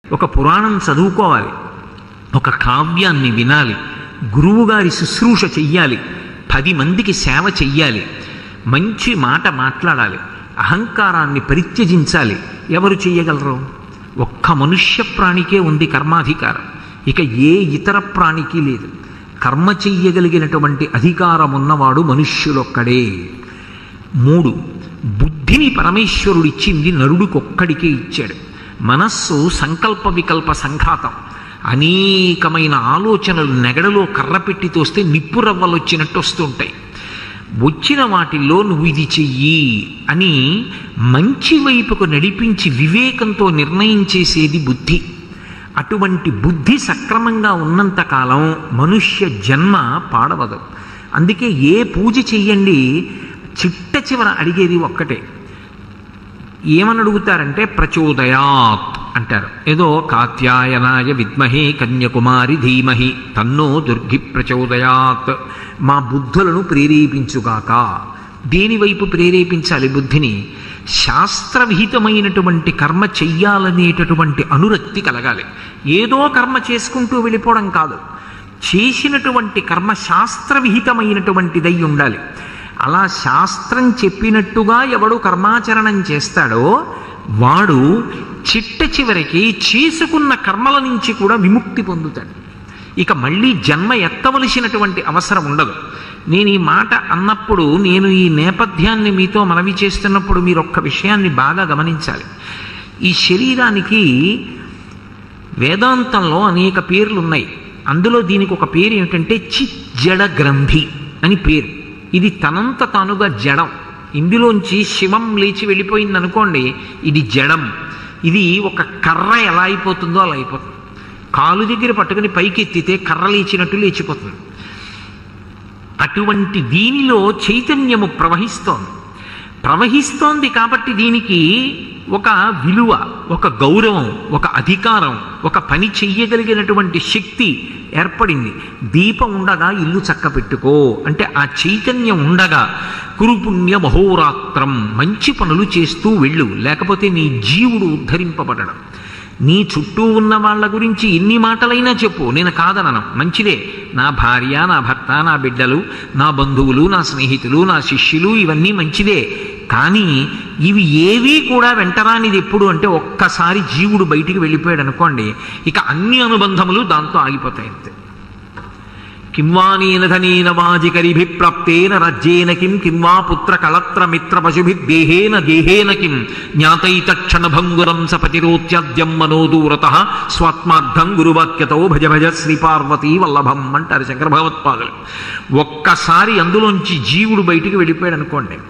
ఒక పురాణం చదువుకోవాలి ఒక కావ్యాన్ని వినాలి గురువుగారి శుశ్రూష చెయ్యాలి పది మందికి సేవ చెయ్యాలి మంచి మాట మాట్లాడాలి అహంకారాన్ని పరిత్యజించాలి ఎవరు చెయ్యగలరు ఒక్క మనుష్య ప్రాణికే ఉంది కర్మాధికారం ఇక ఏ ఇతర ప్రాణికి లేదు కర్మ చెయ్యగలిగినటువంటి అధికారం ఉన్నవాడు మనుష్యులొక్కడే మూడు బుద్ధిని పరమేశ్వరుడిచ్చింది నరుడికొక్కడికే ఇచ్చాడు మనస్సు సంకల్ప వికల్ప సంఘాతం అనేకమైన ఆలోచనలు నెగడలో కర్ర పెట్టి తోస్తే నిప్పు రవ్వలు వచ్చినట్టు వస్తుంటాయి వచ్చిన వాటిల్లో నువ్వు ఇది చెయ్యి అని మంచి వైపుకు నడిపించి వివేకంతో నిర్ణయం చేసేది బుద్ధి అటువంటి బుద్ధి సక్రమంగా ఉన్నంతకాలం మనుష్య జన్మ పాడవదు అందుకే ఏ పూజ చెయ్యండి చిట్ట చివర అడిగేది ఒక్కటే ఏమని అడుగుతారంటే ప్రచోదయాత్ అంటారు ఏదో కాత్యాయనాయ విద్మహే కన్యకుమారి ధీమహి తన్నో దుర్గి ప్రచోదయాత్ మా బుద్ధులను ప్రేరేపించుగాక దేనివైపు ప్రేరేపించాలి బుద్ధిని శాస్త్రవిహితమైనటువంటి కర్మ చెయ్యాలనేటటువంటి అనురక్తి కలగాలి ఏదో కర్మ చేసుకుంటూ వెళ్ళిపోవడం కాదు చేసినటువంటి కర్మ శాస్త్రవిహితమైనటువంటిదై ఉండాలి అలా శాస్త్రం చెప్పినట్టుగా ఎవడు కర్మాచరణం చేస్తాడో వాడు చిట్ట చివరికి చేసుకున్న కర్మల నుంచి కూడా విముక్తి పొందుతాడు ఇక మళ్ళీ జన్మ ఎత్తవలసినటువంటి అవసరం ఉండదు నేను ఈ మాట అన్నప్పుడు నేను ఈ నేపథ్యాన్ని మీతో మనవి చేస్తున్నప్పుడు మీరు ఒక్క విషయాన్ని బాగా గమనించాలి ఈ శరీరానికి వేదాంతంలో అనేక పేర్లు ఉన్నాయి అందులో దీనికి ఒక పేరు ఏమిటంటే చిజ్జడ గ్రంథి అని పేరు ఇది తనంత తానుగా జడం ఇందులోంచి శివం లేచి వెళ్ళిపోయింది అనుకోండి ఇది జడం ఇది ఒక కర్ర ఎలా అయిపోతుందో అలా అయిపోతుంది కాలు దగ్గర పట్టుకుని పైకి ఎత్తితే కర్ర లేచినట్టు లేచిపోతుంది అటువంటి దీనిలో చైతన్యము ప్రవహిస్తోంది ప్రవహిస్తోంది కాబట్టి దీనికి ఒక విలువ ఒక గౌరవం ఒక అధికారం ఒక పని చెయ్యగలిగినటువంటి శక్తి ఏర్పడింది దీపం ఉండగా ఇల్లు చక్క పెట్టుకో అంటే ఆ చైతన్యం ఉండగా కురుపుణ్య మహోరాత్రం మంచి పనులు చేస్తూ వెళ్ళు లేకపోతే నీ జీవుడు ఉద్ధరింపబడడం నీ చుట్టూ ఉన్న వాళ్ళ గురించి ఎన్ని మాటలైనా చెప్పు నేను కాదనను మంచిదే నా భార్య నా భర్త నా బిడ్డలు నా బంధువులు నా స్నేహితులు నా శిష్యులు ఇవన్నీ మంచిదే కానీ ఇవి ఏవీ కూడా వెంటరానిది ఎప్పుడు అంటే ఒక్కసారి జీవుడు బయటికి వెళ్ళిపోయాడు అనుకోండి ఇక అన్ని అనుబంధములు దాంతో ఆగిపోతాయి అంతే కింవానేన ధనేన వాజికరిభి ప్రాప్తేన రజ్యేన కిం కింవా పుత్ర కళత్ర మిత్ర పశుభిర్దేహేన గేహేన కిం జ్ఞాతైతక్షణ భంగురం సపతిరోత్యద్యం మనోదూరత స్వాత్మార్థం గురువాక్యతో భజ భజ శ్రీ పార్వతీ వల్లభం అంటారు శంకర భగవత్పాదులు ఒక్కసారి అందులోంచి జీవుడు బయటికి వెళ్ళిపోయాడు అనుకోండి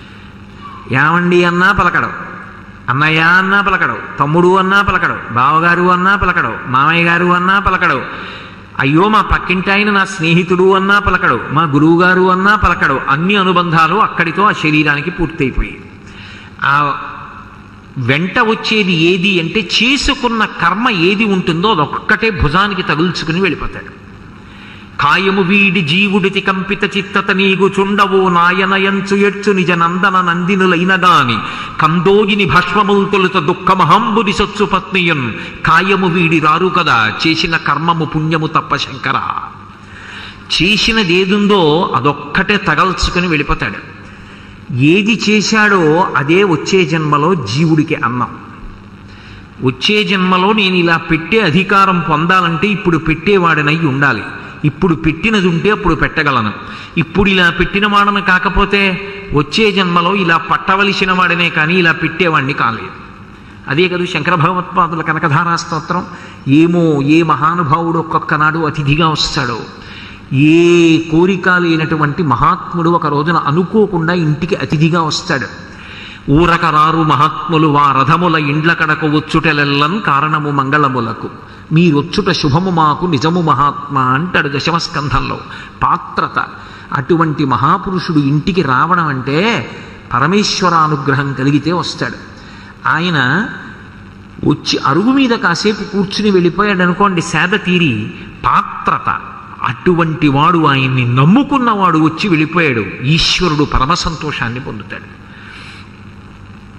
ఏమండి అన్నా పలకడం అన్నయ్య అన్నా పలకడవు తమ్ముడు అన్నా పలకడవు బావగారు అన్నా పలకడవు మామయ్య గారు అన్నా పలకడవు అయ్యో మా పక్కింటి ఆయన నా స్నేహితుడు అన్నా పలకడు మా గురువుగారు అన్నా పలకడు అన్ని అనుబంధాలు అక్కడితో ఆ శరీరానికి పూర్తయిపోయాయి ఆ వెంట వచ్చేది ఏది అంటే చేసుకున్న కర్మ ఏది ఉంటుందో అదొక్కటే భుజానికి తగుల్చుకుని వెళ్ళిపోతాడు కాయము వీడి జీవుడితి కంపిత చిత్తత నీగు చుండవో నాయనయంచు ఎడ్చు నిజ నందన నందినులైన గాని కందోగిని భస్మముల్ తొలుత దుఃఖమహంబుని సొచ్చు పత్నియున్ కాయము వీడి రారు కదా చేసిన కర్మము పుణ్యము తప్ప శంకర చేసినదేదుందో అదొక్కటే తగల్చుకుని వెళ్ళిపోతాడు ఏది చేశాడో అదే వచ్చే జన్మలో జీవుడికి అన్నం వచ్చే జన్మలో నేను ఇలా పెట్టే అధికారం పొందాలంటే ఇప్పుడు పెట్టేవాడినై ఉండాలి ఇప్పుడు పెట్టినది ఉంటే అప్పుడు పెట్టగలను ఇప్పుడు ఇలా పెట్టిన వాడను కాకపోతే వచ్చే జన్మలో ఇలా పట్టవలసిన వాడినే కానీ ఇలా పెట్టేవాడిని కాలేదు అదే కదా శంకర భగవత్పాదుల కనకధారా స్తోత్రం ఏమో ఏ మహానుభావుడు ఒక్కొక్క నాడు అతిథిగా వస్తాడో ఏ కోరిక లేనటువంటి మహాత్ముడు ఒక రోజున అనుకోకుండా ఇంటికి అతిథిగా వస్తాడు ఊరకరారు మహాత్ములు వా రథముల ఇండ్ల కడకు వచ్చుటెలెల్లన్ కారణము మంగళములకు మీరొచ్చుట శుభము మాకు నిజము మహాత్మా అంటాడు దశమస్కంధంలో పాత్రత అటువంటి మహాపురుషుడు ఇంటికి రావడం అంటే పరమేశ్వరానుగ్రహం కలిగితే వస్తాడు ఆయన వచ్చి అరుగు మీద కాసేపు కూర్చుని వెళ్ళిపోయాడు అనుకోండి సేద తీరి పాత్రత అటువంటి వాడు ఆయన్ని నమ్ముకున్నవాడు వచ్చి వెళ్ళిపోయాడు ఈశ్వరుడు పరమ సంతోషాన్ని పొందుతాడు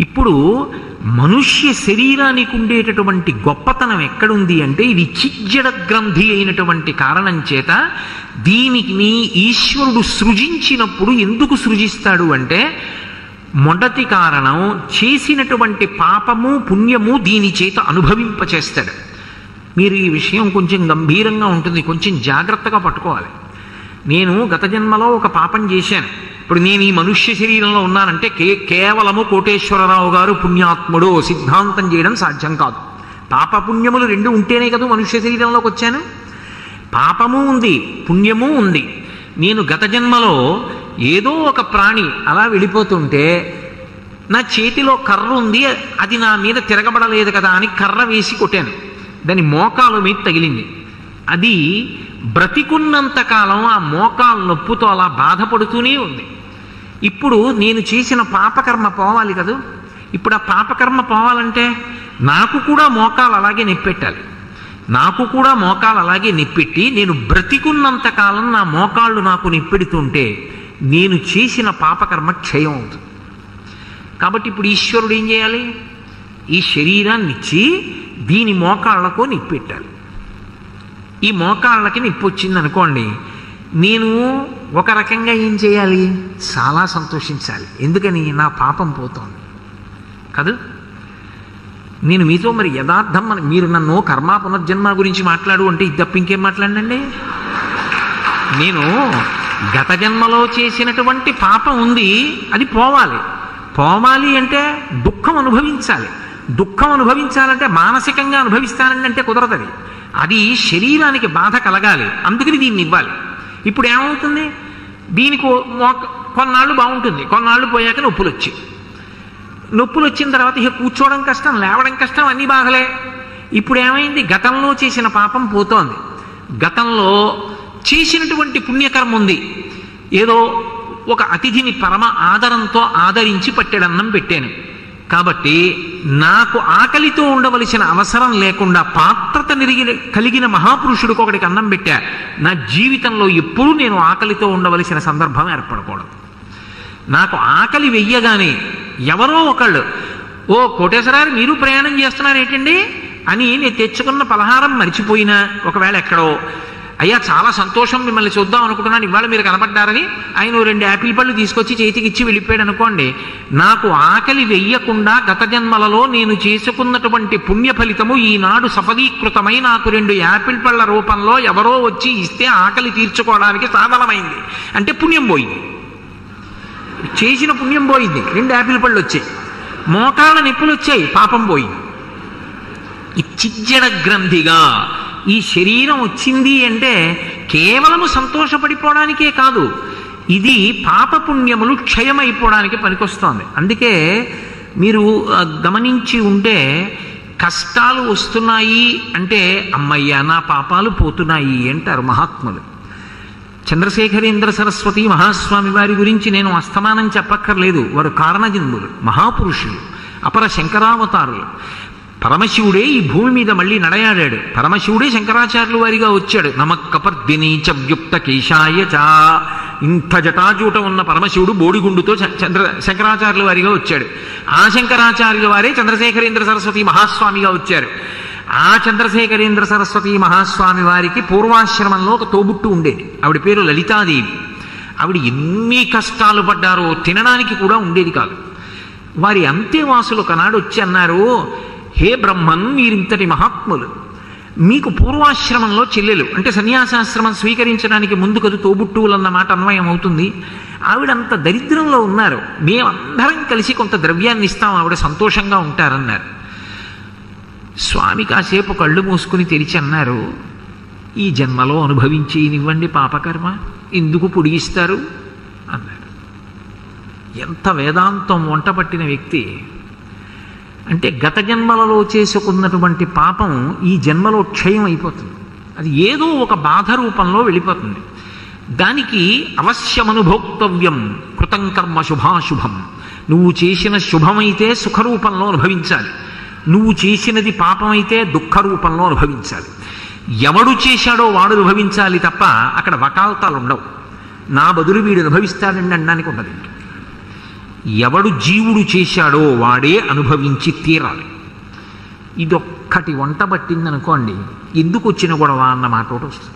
ఇప్పుడు మనుష్య శరీరానికి ఉండేటటువంటి గొప్పతనం ఎక్కడుంది అంటే ఇది చిజ్జడ గ్రంథి అయినటువంటి కారణం చేత దీనికి ఈశ్వరుడు సృజించినప్పుడు ఎందుకు సృజిస్తాడు అంటే మొదటి కారణం చేసినటువంటి పాపము పుణ్యము దీని చేత అనుభవింపచేస్తాడు మీరు ఈ విషయం కొంచెం గంభీరంగా ఉంటుంది కొంచెం జాగ్రత్తగా పట్టుకోవాలి నేను గత జన్మలో ఒక పాపం చేశాను ఇప్పుడు నేను ఈ మనుష్య శరీరంలో ఉన్నానంటే కే కేవలము కోటేశ్వరరావు గారు పుణ్యాత్ముడు సిద్ధాంతం చేయడం సాధ్యం కాదు పాప పుణ్యములు రెండు ఉంటేనే కదా మనుష్య శరీరంలోకి వచ్చాను పాపము ఉంది పుణ్యము ఉంది నేను గత జన్మలో ఏదో ఒక ప్రాణి అలా వెళ్ళిపోతుంటే నా చేతిలో కర్ర ఉంది అది నా మీద తిరగబడలేదు కదా అని కర్ర వేసి కొట్టాను దాని మోకాలు మీద తగిలింది అది బ్రతికున్నంత కాలం ఆ మోకాలు నొప్పుతో అలా బాధపడుతూనే ఉంది ఇప్పుడు నేను చేసిన పాపకర్మ పోవాలి కదా ఇప్పుడు ఆ పాపకర్మ పోవాలంటే నాకు కూడా మోకాలు అలాగే నెప్పెట్టాలి నాకు కూడా మోకాలు అలాగే నెప్పెట్టి నేను బ్రతికున్నంత కాలం నా మోకాళ్ళు నాకు నెప్పెడుతుంటే నేను చేసిన పాపకర్మ క్షయం అవుతుంది కాబట్టి ఇప్పుడు ఈశ్వరుడు ఏం చేయాలి ఈ శరీరాన్ని ఇచ్చి దీని మోకాళ్లకు నిప్పెట్టాలి ఈ మోకాళ్ళకి నిప్పు వచ్చింది అనుకోండి నేను ఒక రకంగా ఏం చేయాలి చాలా సంతోషించాలి ఎందుకని నా పాపం పోతోంది కాదు నేను మీతో మరి యథార్థం మన మీరు నన్ను కర్మ పునర్జన్మ గురించి మాట్లాడు అంటే ఇది తప్ప ఇంకేం మాట్లాడండి నేను గత జన్మలో చేసినటువంటి పాపం ఉంది అది పోవాలి పోవాలి అంటే దుఃఖం అనుభవించాలి దుఃఖం అనుభవించాలంటే మానసికంగా అనుభవిస్తానండి అంటే కుదరదది అది శరీరానికి బాధ కలగాలి అందుకని దీన్ని ఇవ్వాలి ఇప్పుడు ఏమవుతుంది దీనికి మోక కొన్నాళ్ళు బాగుంటుంది కొన్నాళ్ళు పోయాక నొప్పులు వచ్చి నొప్పులు వచ్చిన తర్వాత ఇక కూర్చోవడం కష్టం లేవడం కష్టం అన్ని బాధలే ఇప్పుడు ఏమైంది గతంలో చేసిన పాపం పోతోంది గతంలో చేసినటువంటి పుణ్యకర్మ ఉంది ఏదో ఒక అతిథిని పరమ ఆదరంతో ఆదరించి పట్టెడన్నం పెట్టాను కాబట్టి నాకు ఆకలితో ఉండవలసిన అవసరం లేకుండా పాత్రత నిరిగిన కలిగిన మహాపురుషుడికి ఒకడికి అన్నం పెట్టా నా జీవితంలో ఎప్పుడూ నేను ఆకలితో ఉండవలసిన సందర్భం ఏర్పడకూడదు నాకు ఆకలి వెయ్యగానే ఎవరో ఒకళ్ళు ఓ కోటేశ్వరారు మీరు ప్రయాణం చేస్తున్నారు ఏంటండి అని నేను తెచ్చుకున్న పలహారం మర్చిపోయినా ఒకవేళ ఎక్కడో అయ్యా చాలా సంతోషం మిమ్మల్ని చూద్దాం అనుకుంటున్నాను ఇవాళ మీరు కనపడ్డారని ఆయన ఓ రెండు యాపిల్ పళ్ళు తీసుకొచ్చి చేతికి ఇచ్చి వెళ్ళిపోయాడు అనుకోండి నాకు ఆకలి వెయ్యకుండా గత జన్మలలో నేను చేసుకున్నటువంటి పుణ్య ఫలితము ఈనాడు సఫలీకృతమై నాకు రెండు యాపిల్ పళ్ళ రూపంలో ఎవరో వచ్చి ఇస్తే ఆకలి తీర్చుకోవడానికి సాధనమైంది అంటే పుణ్యం పోయింది చేసిన పుణ్యం పోయింది రెండు యాపిల్ పళ్ళు వచ్చాయి మోకాళ్ళ నొప్పులు వచ్చాయి పాపం పోయింది ఈ చిజ్జడ గ్రంథిగా ఈ శరీరం వచ్చింది అంటే కేవలము సంతోషపడిపోవడానికే కాదు ఇది పాపపుణ్యములు క్షయమైపోవడానికి పనికొస్తోంది అందుకే మీరు ఆ, గమనించి ఉంటే కష్టాలు వస్తున్నాయి అంటే అమ్మయ్య నా పాపాలు పోతున్నాయి అంటారు మహాత్ములు చంద్రశేఖరేంద్ర సరస్వతి మహాస్వామి వారి గురించి నేను అస్తమానం చెప్పక్కర్లేదు వారు కారణజన్ములు మహాపురుషులు అపర శంకరావతారులు పరమశివుడే ఈ భూమి మీద మళ్ళీ నడయాడాడు పరమశివుడే శంకరాచార్యులు వారిగా వచ్చాడు నమక్కపర్దిని చవ్యుక్త కేశాయ చ ఇంత జటాజూట ఉన్న పరమశివుడు బోడిగుండుతో చ- చంద్ర శంకరాచార్యుల వారిగా వచ్చాడు ఆ శంకరాచార్యుల వారే చంద్రశేఖరేంద్ర సరస్వతి మహాస్వామిగా వచ్చారు ఆ చంద్రశేఖరేంద్ర సరస్వతి మహాస్వామి వారికి పూర్వాశ్రమంలో ఒక తోబుట్టు ఉండేది ఆవిడ పేరు లలితాదేవి ఆవిడ ఎన్ని కష్టాలు పడ్డారో తినడానికి కూడా ఉండేది కాదు వారి అంతేవాసులు ఒకనాడు వచ్చి అన్నారు హే బ్రహ్మన్ మీరింతటి మహాత్ములు మీకు పూర్వాశ్రమంలో చెల్లెలు అంటే సన్యాసాశ్రమం స్వీకరించడానికి ముందు కదు తోబుట్టువులన్న మాట అన్వయం అవుతుంది ఆవిడంత దరిద్రంలో ఉన్నారు మేమందరం కలిసి కొంత ద్రవ్యాన్ని ఇస్తాం ఆవిడ సంతోషంగా ఉంటారన్నారు స్వామి కాసేపు కళ్ళు మూసుకుని తెరిచి అన్నారు ఈ జన్మలో అనుభవించేనివ్వండి పాపకర్మ ఎందుకు పొడిగిస్తారు అన్నారు ఎంత వేదాంతం వంట పట్టిన వ్యక్తి అంటే గత జన్మలలో చేసుకున్నటువంటి పాపం ఈ జన్మలో క్షయం అయిపోతుంది అది ఏదో ఒక బాధ రూపంలో వెళ్ళిపోతుంది దానికి అవశ్యమనుభోక్తవ్యం కృతం కర్మ శుభాశుభం నువ్వు చేసిన శుభమైతే సుఖరూపంలో అనుభవించాలి నువ్వు చేసినది పాపమైతే దుఃఖ రూపంలో అనుభవించాలి ఎవడు చేశాడో వాడు అనుభవించాలి తప్ప అక్కడ వకాల్తాలు ఉండవు నా బదులు వీడు అనుభవిస్తాడండి అనడానికి ఉండదు ఎవడు జీవుడు చేశాడో వాడే అనుభవించి తీరాలి ఇదొక్కటి వంట పట్టిందనుకోండి ఎందుకు వచ్చిన గొడవ అన్న మాట ఒకటి వస్తుంది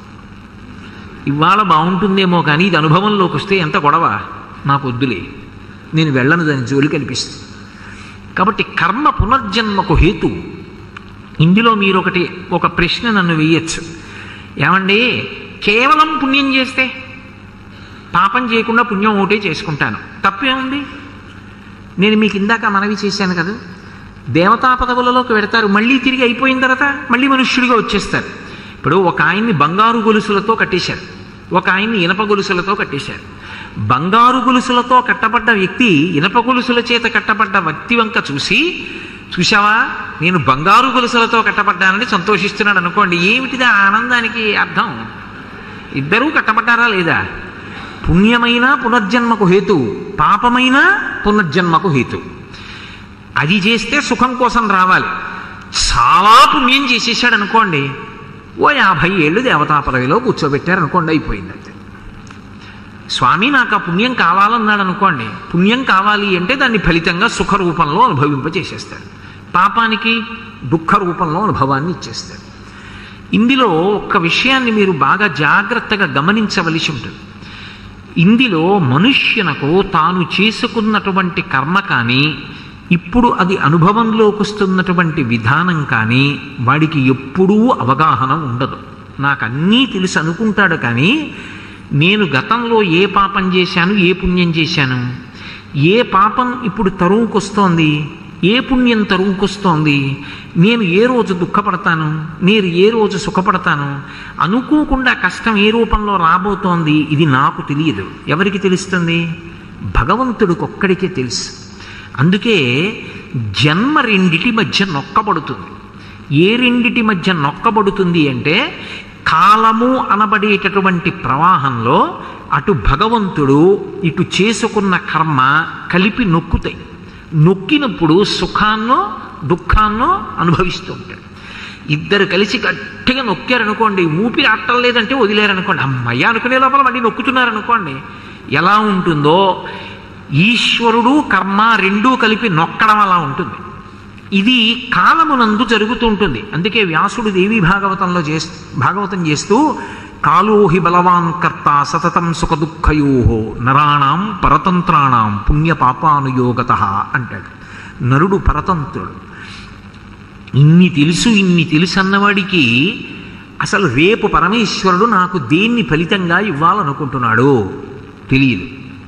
ఇవాళ బాగుంటుందేమో కానీ ఇది అనుభవంలోకి వస్తే ఎంత గొడవ నాకు వద్దులే నేను వెళ్ళను దాని జోలి కనిపిస్తుంది కాబట్టి కర్మ పునర్జన్మకు హేతు ఇందులో మీరు ఒకటి ఒక ప్రశ్న నన్ను వేయచ్చు ఏమండి కేవలం పుణ్యం చేస్తే పాపం చేయకుండా పుణ్యం ఒకటే చేసుకుంటాను తప్పేముంది నేను మీకు ఇందాక మనవి చేశాను కదా దేవతా పదవులలోకి పెడతారు మళ్ళీ తిరిగి అయిపోయిన తర్వాత మళ్ళీ మనుష్యుడిగా వచ్చేస్తారు ఇప్పుడు ఒక ఆయన్ని బంగారు గొలుసులతో కట్టేశారు ఒక ఆయన్ని ఇనప గొలుసులతో కట్టేశారు బంగారు గొలుసులతో కట్టబడ్డ వ్యక్తి ఇనప గొలుసుల చేత కట్టబడ్డ వ్యక్తి వంక చూసి చూశావా నేను బంగారు గొలుసులతో కట్టబడ్డానని సంతోషిస్తున్నాడు అనుకోండి ఏమిటిది ఆ ఆనందానికి అర్థం ఇద్దరూ కట్టబడ్డారా లేదా పుణ్యమైన పునర్జన్మకు హేతు పాపమైన పునర్జన్మకు హేతు అది చేస్తే సుఖం కోసం రావాలి చాలా పుణ్యం చేసేసాడు అనుకోండి ఓ యాభై ఏళ్ళు దేవతా పదవిలో కూర్చోబెట్టారు అనుకోండి అయిపోయింది అంతే స్వామి నాకు ఆ పుణ్యం కావాలన్నాడు అనుకోండి పుణ్యం కావాలి అంటే దాన్ని ఫలితంగా సుఖ రూపంలో అనుభవింపచేసేస్తాడు పాపానికి దుఃఖ రూపంలో అనుభవాన్ని ఇచ్చేస్తాడు ఇందులో ఒక్క విషయాన్ని మీరు బాగా జాగ్రత్తగా గమనించవలసి ఉంటుంది ఇందులో మనుష్యునకు తాను చేసుకున్నటువంటి కర్మ కానీ ఇప్పుడు అది అనుభవంలోకి వస్తున్నటువంటి విధానం కానీ వాడికి ఎప్పుడూ అవగాహన ఉండదు నాకు అన్నీ తెలుసు అనుకుంటాడు కానీ నేను గతంలో ఏ పాపం చేశాను ఏ పుణ్యం చేశాను ఏ పాపం ఇప్పుడు తరువుకొస్తోంది ఏ పుణ్యం తరువుకొస్తోంది నేను ఏ రోజు దుఃఖపడతాను నేను ఏ రోజు సుఖపడతాను అనుకోకుండా కష్టం ఏ రూపంలో రాబోతోంది ఇది నాకు తెలియదు ఎవరికి తెలుస్తుంది భగవంతుడికి ఒక్కడికే తెలుసు అందుకే జన్మ రెండిటి మధ్య నొక్కబడుతుంది ఏ రెండిటి మధ్య నొక్కబడుతుంది అంటే కాలము అనబడేటటువంటి ప్రవాహంలో అటు భగవంతుడు ఇటు చేసుకున్న కర్మ కలిపి నొక్కుతాయి నొక్కినప్పుడు సుఖాన్నో దుఃఖాన్నో అనుభవిస్తూ ఉంటాడు ఇద్దరు కలిసి గట్టిగా నొక్కారనుకోండి ఊపిరి ఆటం లేదంటే వదిలేరనుకోండి అమ్మయ్య అనుకునే లోపల మళ్ళీ నొక్కుతున్నారనుకోండి ఎలా ఉంటుందో ఈశ్వరుడు కర్మ రెండూ కలిపి నొక్కడం అలా ఉంటుంది ఇది కాలమునందు జరుగుతూ ఉంటుంది అందుకే వ్యాసుడు దేవి భాగవతంలో చేస్తూ భాగవతం చేస్తూ కాలోహి బలవాన్ కర్త సతతం సుఖ దుఃఖయో నరాణం పరతంత్రాణం పుణ్యపాపానుయోగత అంటాడు నరుడు పరతంత్రుడు ఇన్ని తెలుసు ఇన్ని తెలుసు అన్నవాడికి అసలు రేపు పరమేశ్వరుడు నాకు దేన్ని ఫలితంగా ఇవ్వాలనుకుంటున్నాడు తెలియదు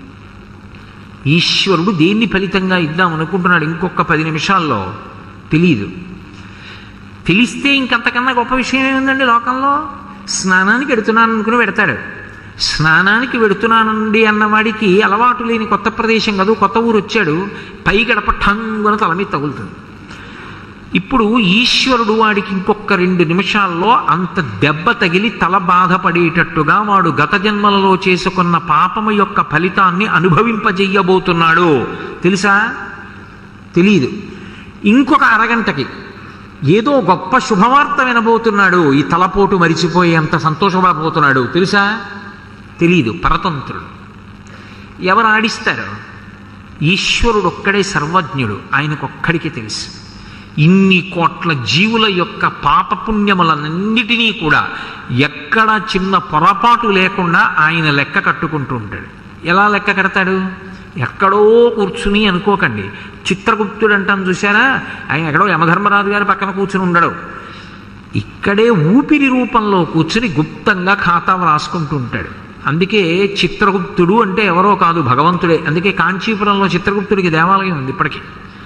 ఈశ్వరుడు దేన్ని ఫలితంగా ఇద్దాం అనుకుంటున్నాడు ఇంకొక పది నిమిషాల్లో తెలియదు తెలిస్తే ఇంకంతకన్నా గొప్ప విషయం ఏముందండి లోకంలో స్నానానికి వెడుతున్నాను అనుకుని పెడతాడు స్నానానికి వెడుతున్నానండి అన్నవాడికి అలవాటు లేని కొత్త ప్రదేశం కాదు కొత్త ఊరు వచ్చాడు పై గడప ఠంగున తల మీద తగులుతుంది ఇప్పుడు ఈశ్వరుడు వాడికి ఇంకొక రెండు నిమిషాల్లో అంత దెబ్బ తగిలి తల బాధపడేటట్టుగా వాడు గత జన్మలలో చేసుకున్న పాపము యొక్క ఫలితాన్ని అనుభవింపజెయ్యబోతున్నాడు తెలుసా తెలియదు ఇంకొక అరగంటకి ఏదో గొప్ప శుభవార్త వినబోతున్నాడు ఈ తలపోటు మరిచిపోయి అంత సంతోషపడబోతున్నాడు తెలుసా తెలియదు పరతంత్రుడు ఎవరు ఆడిస్తారు ఈశ్వరుడు ఒక్కడే సర్వజ్ఞుడు ఆయనకొక్కడికి తెలుసు ఇన్ని కోట్ల జీవుల యొక్క పాపపుణ్యములన్నిటినీ కూడా ఎక్కడ చిన్న పొరపాటు లేకుండా ఆయన లెక్క కట్టుకుంటూ ఉంటాడు ఎలా లెక్క కడతాడు ఎక్కడో కూర్చుని అనుకోకండి చిత్రగుప్తుడు అంటాం చూసారా ఆయన ఎక్కడో యమధర్మరాజు గారి పక్కన కూర్చుని ఉండడు ఇక్కడే ఊపిరి రూపంలో కూర్చుని గుప్తంగా ఖాతా రాసుకుంటూ ఉంటాడు అందుకే చిత్రగుప్తుడు అంటే ఎవరో కాదు భగవంతుడే అందుకే కాంచీపురంలో చిత్రగుప్తుడికి దేవాలయం ఉంది ఇప్పటికీ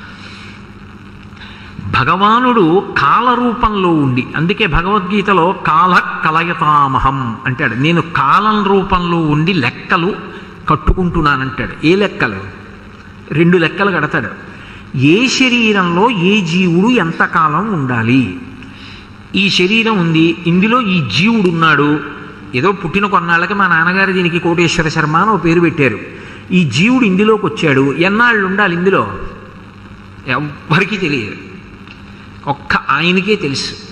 భగవానుడు కాల రూపంలో ఉండి అందుకే భగవద్గీతలో కాల కలయతామహం అంటాడు నేను కాలం రూపంలో ఉండి లెక్కలు కట్టుకుంటున్నానంటాడు ఏ లెక్కలు రెండు లెక్కలు కడతాడు ఏ శరీరంలో ఏ జీవుడు ఎంతకాలం ఉండాలి ఈ శరీరం ఉంది ఇందులో ఈ జీవుడు ఉన్నాడు ఏదో పుట్టిన కొన్నాళ్ళకి మా నాన్నగారు దీనికి కోటేశ్వర శర్మ అని ఓ పేరు పెట్టారు ఈ జీవుడు ఇందులోకి వచ్చాడు ఎన్నాళ్ళు ఉండాలి ఇందులో ఎవ్వరికీ తెలియదు ఒక్క ఆయనకే తెలుసు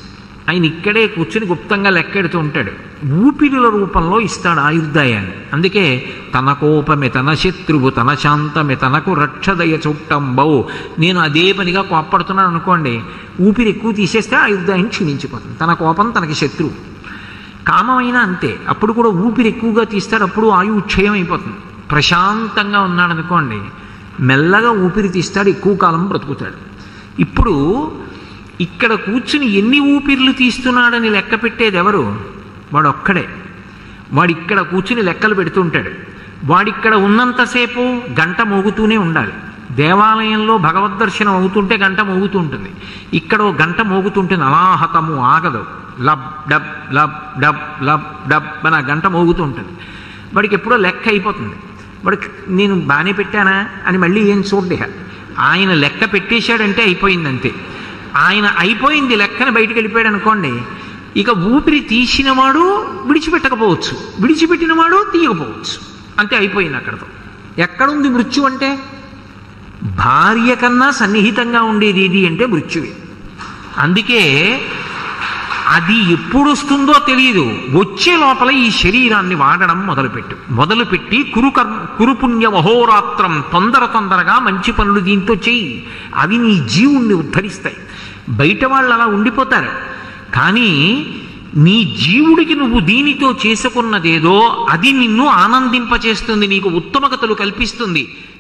ఆయన ఇక్కడే కూర్చుని గుప్తంగా లెక్కెడుతూ ఉంటాడు ఊపిరిల రూపంలో ఇస్తాడు ఆయుర్దాయాన్ని అందుకే తన కోపమే తన శత్రువు తన శాంతమే తనకు రక్షదయ చుట్టంబౌ నేను అదే పనిగా కోప్పడుతున్నాను అనుకోండి ఊపిరి ఎక్కువ తీసేస్తే ఆయుర్దాయం క్షీణించిపోతుంది తన కోపం తనకి శత్రువు కామమైనా అంతే అప్పుడు కూడా ఊపిరి ఎక్కువగా తీస్తాడు అప్పుడు ఆయువు క్షయం అయిపోతుంది ప్రశాంతంగా ఉన్నాడు అనుకోండి మెల్లగా ఊపిరి తీస్తాడు ఎక్కువ కాలం బ్రతుకుతాడు ఇప్పుడు ఇక్కడ కూర్చుని ఎన్ని ఊపిర్లు తీస్తున్నాడని లెక్క పెట్టేది ఎవరు వాడు ఒక్కడే వాడు ఇక్కడ కూర్చుని లెక్కలు పెడుతుంటాడు వాడిక్కడ ఉన్నంతసేపు గంట మోగుతూనే ఉండాలి దేవాలయంలో భగవద్ దర్శనం అవుతుంటే గంట మోగుతూ ఉంటుంది ఇక్కడ ఓ గంట మోగుతుంటుంది అనాహతము ఆగదు lub dub lub dub lub dub అని ఆ గంట మోగుతూ ఉంటుంది వాడికి ఎప్పుడో లెక్క అయిపోతుంది వాడికి నేను బాగానే పెట్టానా అని మళ్ళీ ఏం చూడ్డే ఆయన లెక్క పెట్టేశాడంటే అయిపోయింది అంతే ఆయన అయిపోయింది లెక్కని బయటికి వెళ్ళిపోయాడు అనుకోండి ఇక ఊపిరి తీసినవాడు విడిచిపెట్టకపోవచ్చు విడిచిపెట్టినవాడు తీయకపోవచ్చు అంతే అయిపోయింది అక్కడతో ఎక్కడుంది మృత్యు అంటే భార్య కన్నా సన్నిహితంగా ఉండేది ఏది అంటే మృత్యువే అందుకే అది ఎప్పుడు వస్తుందో తెలియదు వచ్చే లోపల ఈ శరీరాన్ని వాడడం మొదలుపెట్టు మొదలుపెట్టి కురు కర్మ కురుపుణ్య మహోరాత్రం తొందర తొందరగా మంచి పనులు దీంతో చెయ్యి అవి నీ జీవుణ్ణి ఉద్ధరిస్తాయి బయట వాళ్ళు అలా ఉండిపోతారు కానీ నీ జీవుడికి నువ్వు దీనితో చేసుకున్నదేదో అది నిన్ను ఆనందింపచేస్తుంది నీకు ఉత్తమగతలు కల్పిస్తుంది